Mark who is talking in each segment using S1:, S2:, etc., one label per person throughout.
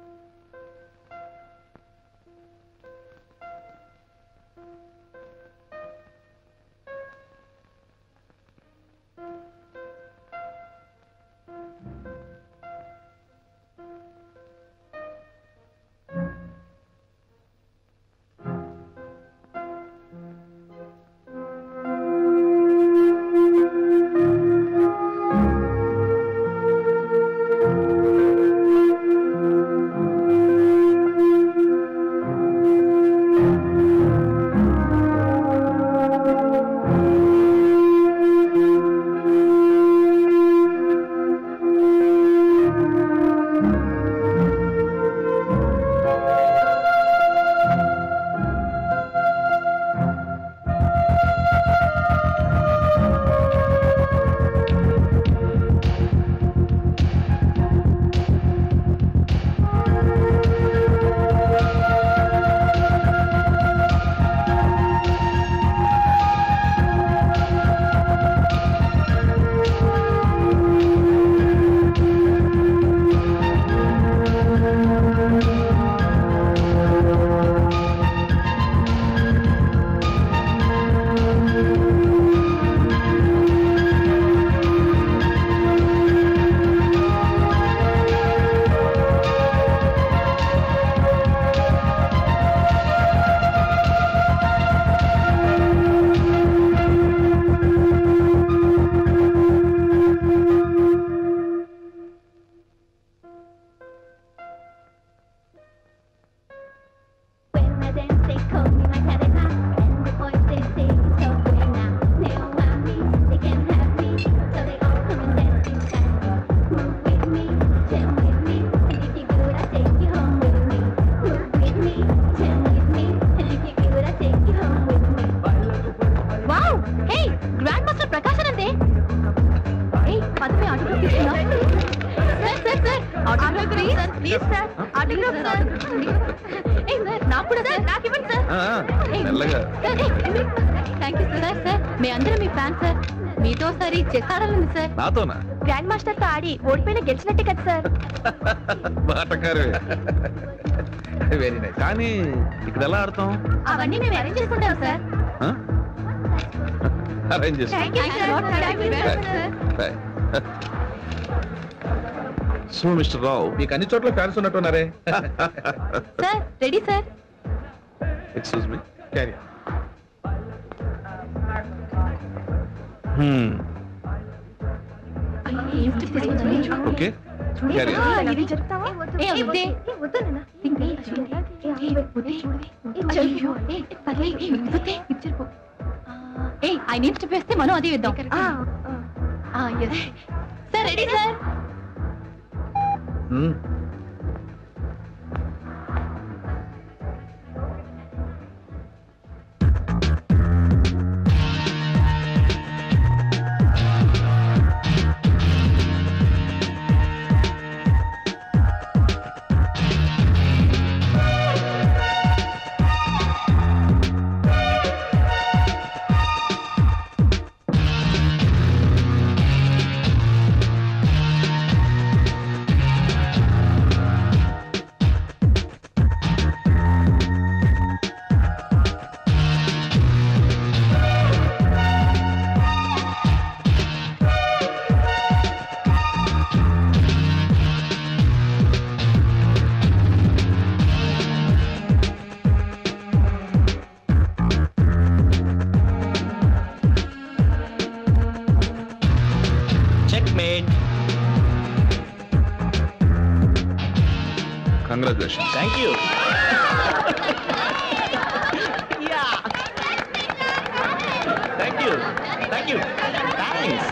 S1: When I dance, they call me my cadena. And the boys they say, so hey now. They don't want me, they can't have me. So they all come and dance inside me. Move with me, chill with me. And if you're good, I'll take you home with me. Move with me, chill with me. And if you're good, I'll take you home with me. Wow hey grand master Prakash అనంతే hey పదవి autograph తీసుకుందాం sir sir sir autograph please sir please sir autograph sir ఏ sir నాకు కూడా sir నాకు ఇవ్వండి sir
S2: ఆ, మెల్లగా
S1: థ్యాంక్ యూ సార్ సార్ మీ అందరూ మీ ఫ్యాన్ సార్ మీతో ఒకసారి చెస్ ఆడాలండి సార్
S2: నాతోనా
S1: గ్రాండ్ మాస్టర్ తో ఆడి ఓడిపోయిన గెలిచినట్టే కదా సార్
S2: బాటకారు వెరీ నైస్ కానీ ఇక్కడ ఎలా ఆడతాం
S1: అవన్నీ మేము అరేంజ్ చేసుకుంటాం సార్
S2: అరేంజ్ చేస్తాం
S1: thank you sir thank you sir
S2: so mister Rao
S3: మీకు అన్ని చోట్ల ఫ్యాన్స్ ఉన్నట్టున్నారే
S1: sir ready sir
S2: excuse me
S3: carry
S2: okay carry
S1: ఇది చెప్తావా ఏ వద్దే వద్దు నాన్న ఏ ఆయన ఏం స్టెప్ వేస్తే మనం అదే ఇద్దాం sir ready sir
S4: Checkmate.
S2: Congratulation
S4: Thank you. yeah. Thank you. Thank you. Thanks.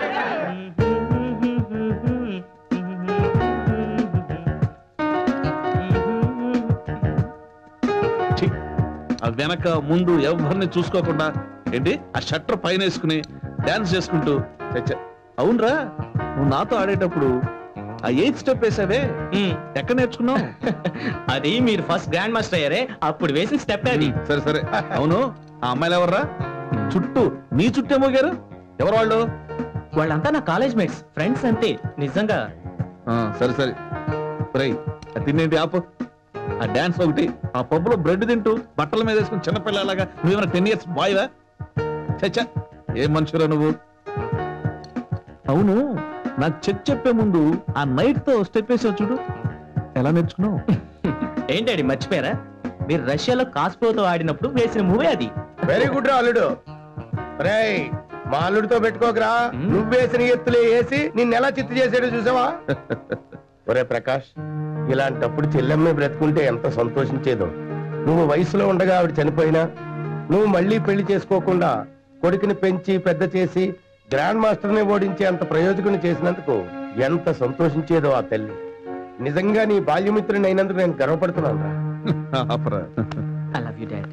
S2: ఆ వెనక ముందు ఎవరిని చూసుకోకుండా ఏంటి ఆ షట్టర్ పైన వేసుకుని డాన్స్ చేసుకుంటూ చచ్చ అవునరా నువ్వు నాతో ఆడేటప్పుడు ఆ ఎయిత్ స్టెప్ వేసావే
S4: Hmm.
S2: ఎక్కడ నేర్చుకున్నావు
S4: అది మీరు ఫస్ట్ గ్రాండ్ మాస్టర్ అయ్యారే అప్పుడు వేసిన స్టెప్ అది
S2: సరే సరే అవును ఆ అమ్మాయిలు ఎవర్రా చుట్టూ నీ చుట్టే మోగారు ఎవరు వాళ్ళు
S4: వాళ్ళంతా నా కాలేజ్ మేట్స్ ఫ్రెండ్స్ అంతే నిజంగా
S2: ఆ, సరే సరే రై తినేంటి ఆపు ఆ డాన్స్ ఒకటి ఆ పబ్బులో బ్రెడ్ తింటూ బట్టల మీద వేసుకుని చిన్నపిల్లలాగా నువ్వేమైనా టెన్ ఇయర్స్ బాయ్వా చచ్చా ఏం మనుషురా నువ్వు అవును నాకు చెక్ చెప్పే ముందు ఆ నైట్ తో స్టెప్ వేసావు చూడు ఎలా నేర్చుకున్నావు
S4: ఏంటండి మర్చిపోయారా మీరు రష్యాలో కాస్ప్రోతో ఆడినప్పుడు వేసిన మూవీ అది
S3: వెరీ గుడ్ రా అల్లుడు రేయ్ మా అల్లుడితో పెట్టుకోకరా
S4: మ్మ్.
S3: నువ్వేసిన ఎత్తులే వేసి నిన్ను ఎలా చిత్తు చేసాడో చూసావా ఒరే ప్రకాష్ ఇలాంటప్పుడు చెల్లెమ్మ బ్రతుకుంటే ఎంత సంతోషించేదో నువ్వు వయసులో ఉండగా ఆవిడ చనిపోయినా నువ్వు మళ్ళీ పెళ్లి చేసుకోకుండా కొడుకుని పెంచి పెద్ద చేసి గ్రాండ్ మాస్టర్ ని ఓడించే అంత ప్రయోజకుని చేసినందుకు ఎంత సంతోషించేదో ఆ తల్లి నిజంగా నీ బాల్యమిత్రుని అయినందుకు నేను గర్వపడుతున్నాను రా
S2: ఆపరా.
S4: ఐ లవ్ యూ డాడ్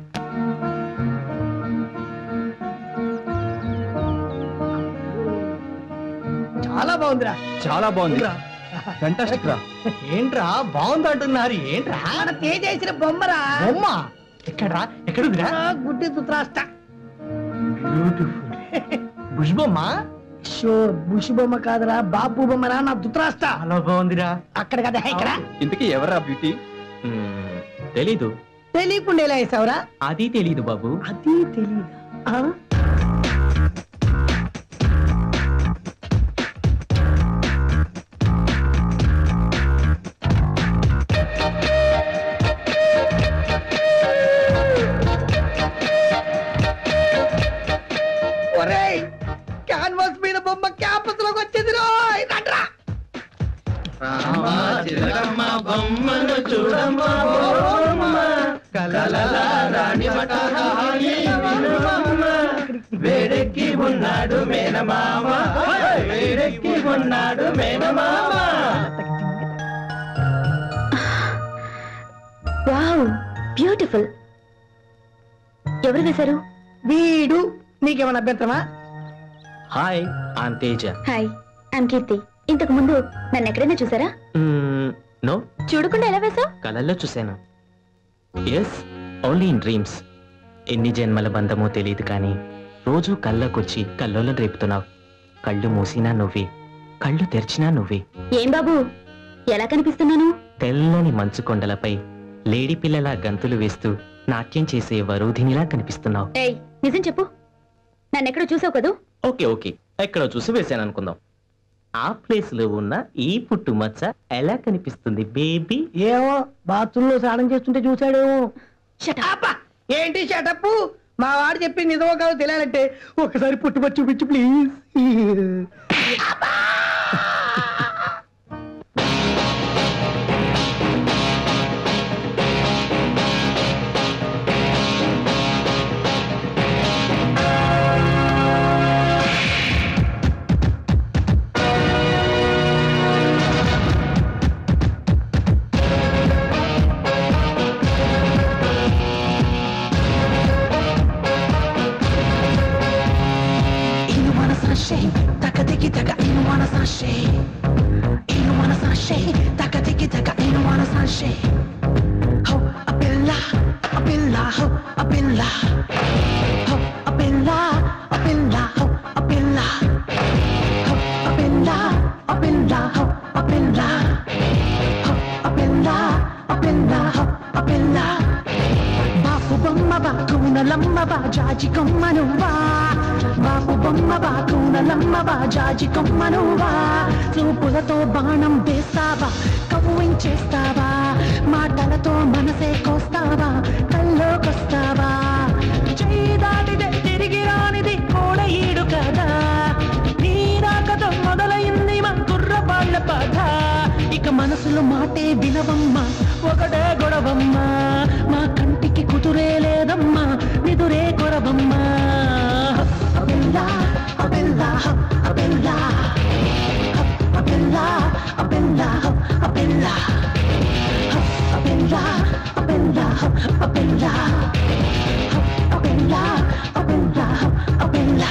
S5: చాలా బాగుందిరా
S4: చాలా బాగుంది
S5: ఫెంటాస్టిక్ రా
S4: ఏంట్రా బాగుంది అంటున్నారు ఏంట్రా
S5: మన తేజేసిన బొమ్మరా
S4: బొమ్మ ఎక్కడ్రా ఎక్కడుందిరా
S5: ఆ, గుడ్డి తుత్రాష్ట
S4: బుష్ బొమ్మ
S5: షో బుషి బొమ్మ కాదురా బాపు బొమ్మరా నా దుత్రాష్ట
S4: చాలా బాగుందిరా
S5: అక్కడ కదా ఇక్కడ
S4: ఇంతకీ ఎవరా బ్యూటీ తెలీదు
S5: తెలియకుండా ఎలా వేసావురా
S4: అది తెలీదు బాబు
S5: అది తెలీదా ఒరేయ్ క్యాన్వాస్ మీద బొమ్మ క్యాంపస్ లోకి వచ్చింది రోయ్ రండ్రా
S4: బొమ్మను చూడమ్మా వేడెక్కి ఉన్నాడు మేనమామ వేడెక్కి ఉన్నాడు మేనమామ
S1: వావ్ బ్యూటిఫుల్ ఎవరు వేశారు
S5: వీడు నీకేమైనా అభ్యంతరమా
S4: hi I'm Teja
S1: hi I'm Keerthi ఇంతకు ముందు నన్ను ఎక్కడైనా చూసారా
S4: నో
S1: చూడకుండా ఎలా వేశావు
S4: కలల్లో చూశాను ఎస్ ఓన్లీ ఇన్ డ్రీమ్స్ ఎన్ని జన్మల బంధమో తెలియదు కానీ రోజు కళ్ళకొచ్చి కల్లోలం రేపుతున్నావు కళ్ళు మూసినా నువ్వే కళ్ళు తెరిచినా నువ్వే
S1: ఏం బాబు ఎలా కనిపిస్తున్నాను
S4: తెల్లని మంచు కొండలపై లేడి పిల్లల గంతులు వేస్తూ నాట్యం చేసే వరూధినిలా కనిపిస్తున్నావు
S1: ఏయ్ నిజం చెప్పు నన్ను ఎక్కడో చూసావు కదూ
S4: ఓకే ఓకే ఎక్కడో చూసి వేసాను అనుకుందాం ఆ ప్లేస్ లో ఉన్న ఈ పుట్టు మచ్చ ఎలా కనిపిస్తుంది బేబీ
S5: ఏమో బాత్రూమ్ లో స్నానం చేస్తుంటే చూసాడేమో
S1: Shut up.
S5: అబ్బా, ఏంటి షటప్ మా వాడు చెప్పి నిజమో కాదో తెలియాలంటే ఒకసారి పుట్టుమచ్చి చూపించు please
S6: You wanna sashay, taka tiki taka, you wanna sashay. You wanna sashay, taka tiki taka, you wanna sashay. Ho, a billa, a billa, ho, a billa. Ho, a billa, a billa, ho, a billa. Ho, a billa, a billa, ho, a billa. Ho, a billa, a billa, ho, a billa. Bapu బొమ్మ బాకున లమ్మ బా జాజి కొమ్మనువా బాపు బొమ్మ బాకున లమ్మ బా జాజి కొమ్మనువా చూపులతో బాణం వేస్తావా కవ్వించేస్తావా మాటలతో మనసే కోస్తావా కల్లోకొస్తావా చేయి దాటితే తిరిగి రానిది కూడా ఈడు కదా నీ రాకతో మొదలైంది మా కుర్రబాళ్ళ బాధ ఇక మనసులో మాటే వినవమ్మా ఒకటే గొడవమ్మా మా కంటికి కుదురే లేదమ్మా నిదురే కొరవమ్మా అబెల్లా అబెల్లా అబెల్లా అబెల్లా అబెల్లా అబెల్లా అబెల్లా అబెల్లా అబెల్లా అబెల్లా అబెల్లా అబెల్లా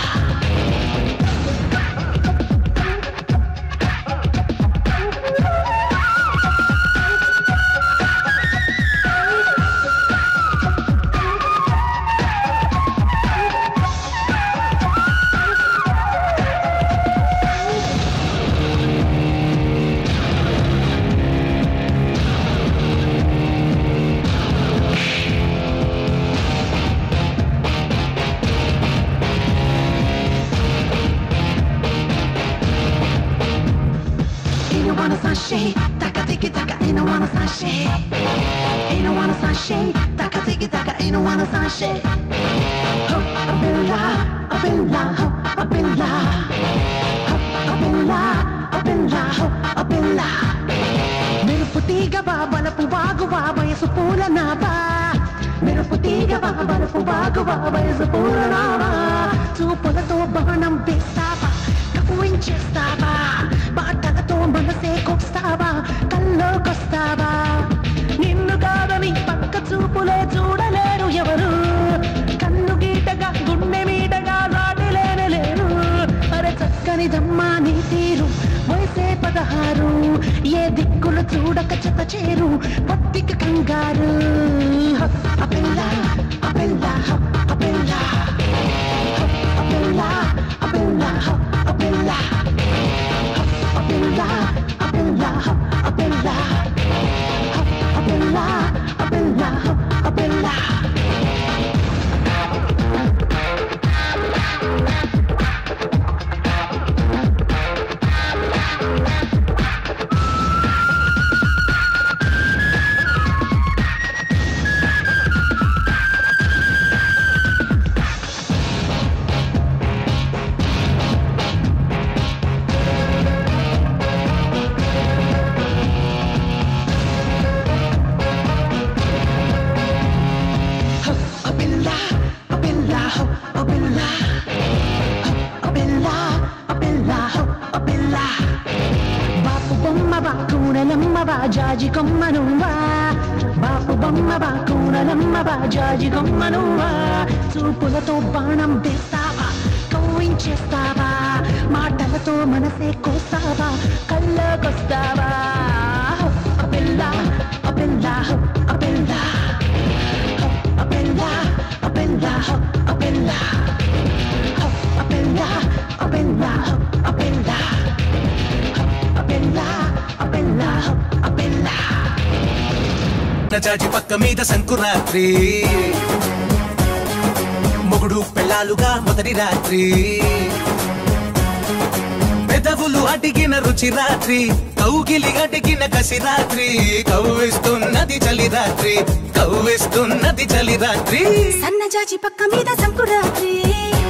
S6: sashay. Ain't no wanna sashay. Taka tiki taka, ain't no wanna sashay. Ho, a bella, a bella, ho, a bella. Ho, a bella, a bella, ho, a bella. మెరుపు తీగవా బలపు వాగువా వయసు పూలనావా మెరుపు తీగవా బలపు వాగువా వయసు పూలనావా చూపులతో బాణం వేస్తావా కవ్వించేస్తావా మాటలతో మనసే కొస్తావా కల్లోకొస్తావా నిన్ను కాదని పక్క చూపులే చూడలేరు ఎవరు కన్ను గీటగా గుండె మీటగా సాటి లేను అరే చక్కని దమ్మా నీ తీరు వయసే పదహారు ఏ దిక్కులు చూడక చెత చేరు పత్తిక కంగారు అపెల్లా అపెల్లా అపెల్లా అపెల్లా అపెల్లా అపెల్లా అపెల్లా అపెల్లా అపెల్లా అపెల్లా అపెల్లా అపెల్లా Abilla, Abilla, Abilla, Abilla, Abilla, Abilla. బాపు బొమ్మ బాకూనలమ్మ బాజాజి కొమ్మనువా బాపు బొమ్మ బాకూనలమ్మ బాజాజి కొమ్మనువా చూపులతో బాణం వేస్తావా కవ్వించేస్తావా మాటలతో మనసే కోస్తావా కళ్ళకొస్తావా అబెల్లా అబెల్లా అబెల్లా Abella, Abella, Abella, Abella, Abella, Abella, Abella, Abella, Abella.
S7: జాజి పక్క మీద సంకురాత్రి మొగుడు పెళ్ళాలుగా మొదటి రాత్రి పెదవులు అడిగిన రుచి రాత్రి కౌగిలి అడిగిన కసి రాత్రి కవ్విస్తున్నది చలి రాత్రి కవ్విస్తున్నది చలి రాత్రి
S8: సన్నజాజి పక్క మీద సంకురాత్రి